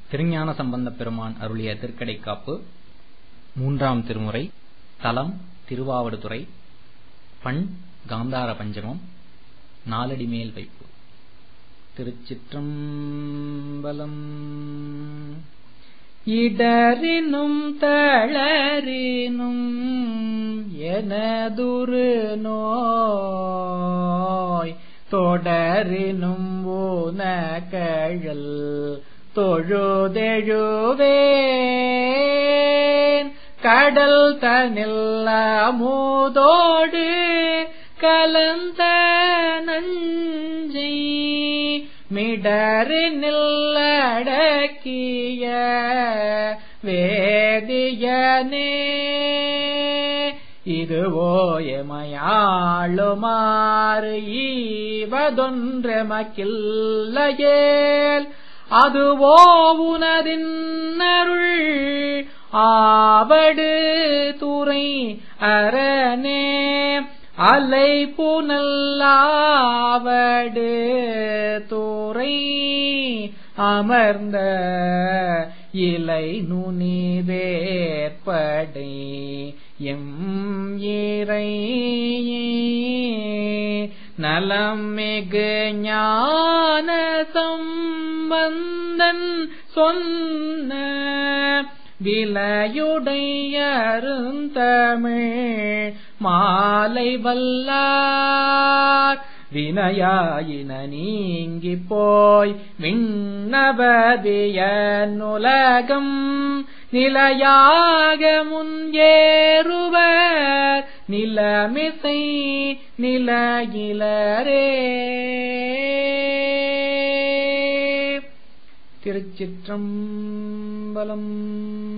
திருஞான சம்பந்தப் பெருமான் அருளிய திருக்கடைக்காப்பு மூன்றாம் திருமுறை தலம் திருவாவடுதுறை பண் காந்தார பஞ்சமம் நாலடி மேல் வைப்பு திருச்சிற்றம்பலம் இடரினும் தளரினும் எனதுரு நோய் தொடரினும் ஊனகழல் தொழுதெழுவேன் கடல் தனில் அமுதோடு கலந்த நஞ்சை மிடரினில் அடக்கிய வேதியனே இதுவோ எமையாளுமாறு ஈவதொன்றெமக்கில்லையேல் அதுவோ உனதின் அருள் ஆவடு துறை அரணே அலை புனல்லாவடு துறை அமர்ந்த இலை நுனி வேற்படை எம் இறை நலம் மிகு ஞான சம்பந்தன் சொன்ன விலையுடையருந்தமிழ் மாலை வல்லார் வினயாயின நீங்கி போய் விண்ணபதிய நுலகம் நிலையாக முன்ஏறுவர் நிலமிசை நிலையிலரே திருச்சிற்றம்பலம்